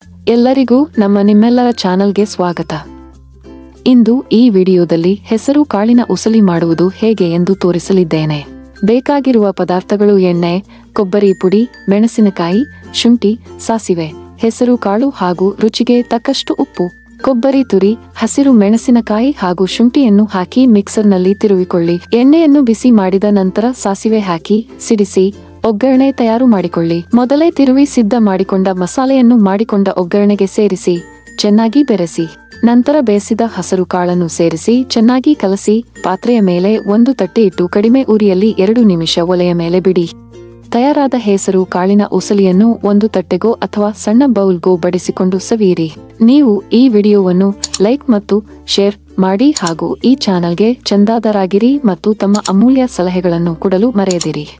ಎಲ್ಲರಿಗೂ ನಮ್ಮ ನಿಮ್ಮೆಲ್ಲರ ಚಾನಲ್ಗೆ ಸ್ವಾಗತ ಇಂದು ಈ ವಿಡಿಯೋದಲ್ಲಿ ಹೆಸರು ಕಾಳಿನ ಉಸಲಿ ಮಾಡುವುದು ಹೇಗೆ ಎಂದು ತೋರಿಸಲಿದ್ದೇನೆ ಬೇಕಾಗಿರುವ ಪದಾರ್ಥಗಳು ಎಣ್ಣೆ ಕೊಬ್ಬರಿ ಪುಡಿ ಮೆಣಸಿನಕಾಯಿ ಶುಂಠಿ ಸಾಸಿವೆ ಹೆಸರು ಕಾಳು ಹಾಗೂ ರುಚಿಗೆ ತಕ್ಕಷ್ಟು ಉಪ್ಪು ಕೊಬ್ಬರಿ ತುರಿ ಹಸಿರು ಮೆಣಸಿನಕಾಯಿ ಹಾಗೂ ಶುಂಠಿಯನ್ನು ಹಾಕಿ ಮಿಕ್ಸರ್ನಲ್ಲಿ ತಿರುವಿಕೊಳ್ಳಿ ಎಣ್ಣೆಯನ್ನು ಬಿಸಿ ಮಾಡಿದ ನಂತರ ಸಾಸಿವೆ ಹಾಕಿ ಸಿಡಿಸಿ ಒಗ್ಗರಣೆ ತಯಾರು ಮಾಡಿಕೊಳ್ಳಿ ಮೊದಲೇ ತಿರುವಿ ಸಿದ್ಧ ಮಾಡಿಕೊಂಡ ಮಸಾಲೆಯನ್ನು ಮಾಡಿಕೊಂಡ ಒಗ್ಗರಣೆಗೆ ಸೇರಿಸಿ ಚೆನ್ನಾಗಿ ಬೆರೆಸಿ ನಂತರ ಬೇಯಿಸಿದ ಹಸರು ಕಾಳನ್ನು ಸೇರಿಸಿ ಚೆನ್ನಾಗಿ ಕಲಸಿ ಪಾತ್ರೆಯ ಮೇಲೆ ಒಂದು ತಟ್ಟೆ ಇಟ್ಟು ಕಡಿಮೆ ಉರಿಯಲ್ಲಿ ಎರಡು ನಿಮಿಷ ಒಲೆಯ ಮೇಲೆ ಬಿಡಿ ತಯಾರಾದ ಹೆಸರು ಕಾಳಿನ ಉಸಲಿಯನ್ನು ಒಂದು ತಟ್ಟೆಗೋ ಅಥವಾ ಸಣ್ಣ ಬೌಲ್ಗೋ ಬಡಿಸಿಕೊಂಡು ಸವಿಯಿರಿ ನೀವು ಈ ವಿಡಿಯೋವನ್ನು ಲೈಕ್ ಮತ್ತು ಶೇರ್ ಮಾಡಿ ಹಾಗೂ ಈ ಚಾನಲ್ಗೆ ಚಂದಾದರಾಗಿರಿ ಮತ್ತು ತಮ್ಮ ಅಮೂಲ್ಯ ಸಲಹೆಗಳನ್ನು ಕೊಡಲು ಮರೆಯದಿರಿ